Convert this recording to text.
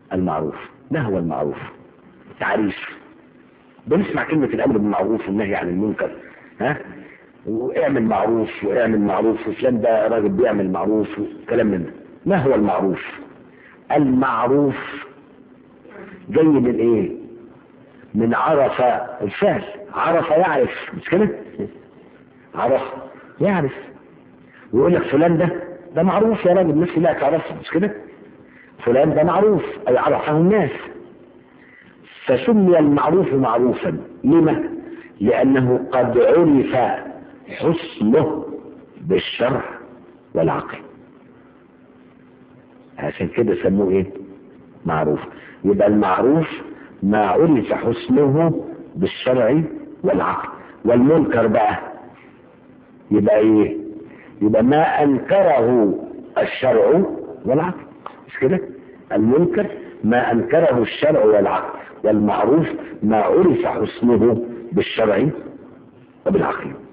المعروف ما هو المعروف تعريف بنسمع كلمة الأمر بالمعروف والنهي عن المنكر ها واعمل معروف واعمل معروف وفلان ده راجل بيعمل معروف وكلام من ده ما هو المعروف المعروف جاي من ايه من عرف الفعل عرف يعرف مش كده عرف يعرف ويقول لك فلان ده ده معروف يا راجل الناس كلها تعرفه مش كده فلان ده معروف اي عرفه الناس فسمي المعروف معروفا لما لانه قد عرف حسنه بالشرع والعقل عشان كده سموه ايه معروف يبقى المعروف ما عرف حسنه بالشرع والعقل والمنكر بقى يبقى ايه يبقى ما انكره الشرع والعقل مش كده المنكر ما انكره الشرع والعقل والمعروف ما عرف حسنه بالشرع وبالعقل